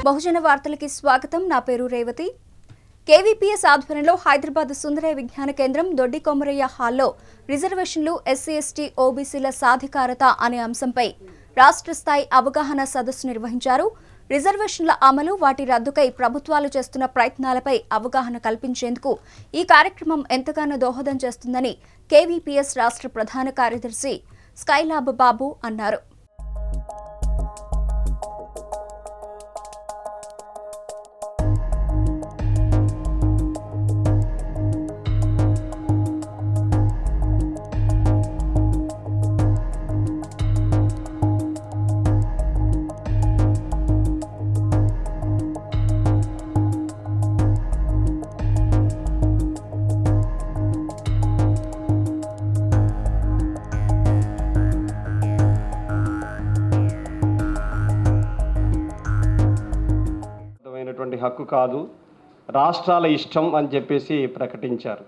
బహుజన వార్తలకి స్వాగతం నా పేరు రేవతి కేవీపీఎస్ ఆధ్వర్యంలో హైదరాబాద్ సుందరయ్య విజ్ఞాన కేంద్రం దొడ్డి కొమరయ్య హాల్లో రిజర్వేషన్లు ఎస్సీ ఎస్టీ ఓబీసీల సాధికారత అనే అంశంపై రాష్ట్ర స్థాయి అవగాహన సదస్సు నిర్వహించారు రిజర్వేషన్ల అమలు వాటి రద్దుకై ప్రభుత్వాలు చేస్తున్న ప్రయత్నాలపై అవగాహన కల్పించేందుకు ఈ కార్యక్రమం ఎంతగానో దోహదం చేస్తుందని కేవీపీఎస్ రాష్ట్ర ప్రధాన కార్యదర్శి స్కైలాబ్ బాబు అన్నారు అయినటువంటి హక్కు కాదు రాష్ట్రాల ఇష్టం అని చెప్పేసి ప్రకటించారు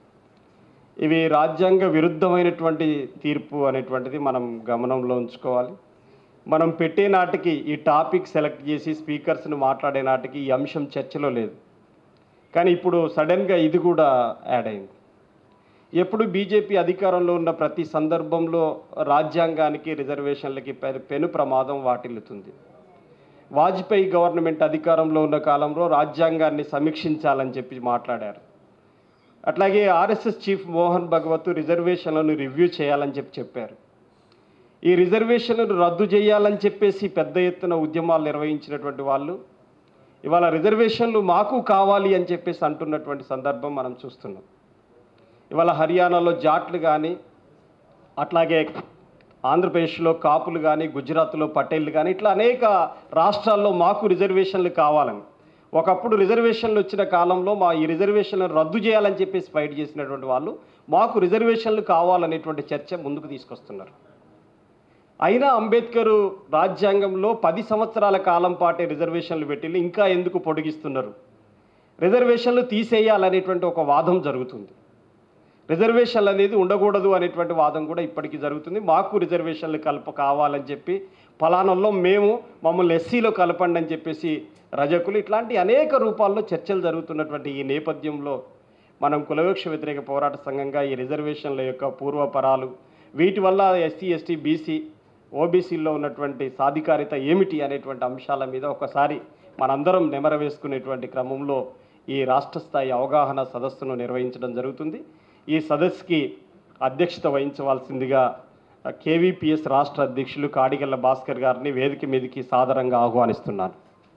ఇవి రాజ్యాంగ విరుద్ధమైనటువంటి తీర్పు అనేటువంటిది మనం గమనంలో ఉంచుకోవాలి మనం పెట్టే నాటికి ఈ టాపిక్ సెలెక్ట్ చేసి స్పీకర్స్ని మాట్లాడే నాటికి ఈ అంశం చర్చలో లేదు కానీ ఇప్పుడు సడన్గా ఇది కూడా యాడ్ అయింది ఎప్పుడు బీజేపీ అధికారంలో ఉన్న ప్రతి సందర్భంలో రాజ్యాంగానికి రిజర్వేషన్లకి పె- పెను ప్రమాదం వాటిల్లుతుంది వాజ్పేయి గవర్నమెంట్ అధికారంలో ఉన్న కాలంలో రాజ్యాంగాన్ని సమీక్షించాలని చెప్పి మాట్లాడారు అట్లాగే ఆర్ఎస్ఎస్ చీఫ్ మోహన్ భగవత్ రిజర్వేషన్లను రివ్యూ చేయాలని చెప్పి చెప్పారు ఈ రిజర్వేషన్లను రద్దు చేయాలని చెప్పేసి పెద్ద ఎత్తున ఉద్యమాలు నిర్వహించినటువంటి వాళ్ళు ఇవాళ రిజర్వేషన్లు మాకు కావాలి అని చెప్పేసి అంటున్నటువంటి సందర్భం మనం చూస్తున్నాం ఇవాళ హర్యానాలో జాట్లు కానీ అట్లాగే ఆంధ్రప్రదేశ్లో కాపులు కానీ గుజరాత్లో పటేళ్ళు కానీ ఇట్లా అనేక రాష్ట్రాల్లో మాకు రిజర్వేషన్లు కావాలని ఒకప్పుడు రిజర్వేషన్లు వచ్చిన కాలంలో మా ఈ రిజర్వేషన్లను రద్దు చేయాలని చెప్పేసి ఫైట్ చేసినటువంటి వాళ్ళు మాకు రిజర్వేషన్లు కావాలనేటువంటి చర్చ ముందుకు తీసుకొస్తున్నారు అయినా అంబేద్కర్ రాజ్యాంగంలో పది సంవత్సరాల కాలం పాటే రిజర్వేషన్లు పెట్టి ఇంకా ఎందుకు పొడిగిస్తున్నారు రిజర్వేషన్లు తీసేయాలనేటువంటి ఒక వాదం జరుగుతుంది రిజర్వేషన్లు అనేది ఉండకూడదు అనేటువంటి వాదం కూడా ఇప్పటికీ జరుగుతుంది మాకు రిజర్వేషన్లు కలప కావాలని చెప్పి ఫలానంలో మేము మమ్మల్ని ఎస్సీలో కలపండి అని చెప్పేసి రజకులు ఇట్లాంటి అనేక రూపాల్లో చర్చలు జరుగుతున్నటువంటి ఈ నేపథ్యంలో మనం కులవివక్ష వ్యతిరేక పోరాట సంఘంగా ఈ రిజర్వేషన్ల యొక్క పూర్వపరాలు వీటి వల్ల ఎస్సీ ఎస్టీ బీసీ ఓబీసీల్లో ఉన్నటువంటి సాధికారిత ఏమిటి అనేటువంటి అంశాల మీద ఒకసారి మనందరం నెమరవేసుకునేటువంటి క్రమంలో ఈ రాష్ట్ర స్థాయి అవగాహన సదస్సును నిర్వహించడం జరుగుతుంది ఈ సదస్సుకి అధ్యక్షత వహించవలసిందిగా కేవీపీఎస్ రాష్ట్ర అధ్యక్షులు కాడిగల్ల భాస్కర్ గారిని వేదిక మీదకి సాదరంగా ఆహ్వానిస్తున్నాను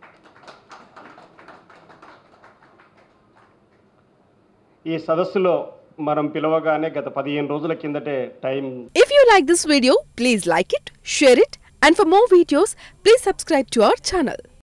ఈ సదస్సులో మనం పిలవగానే గత పదిహేను రోజుల కిందటే time If you like this video, please like it, share it, and for more videos, please subscribe to our channel.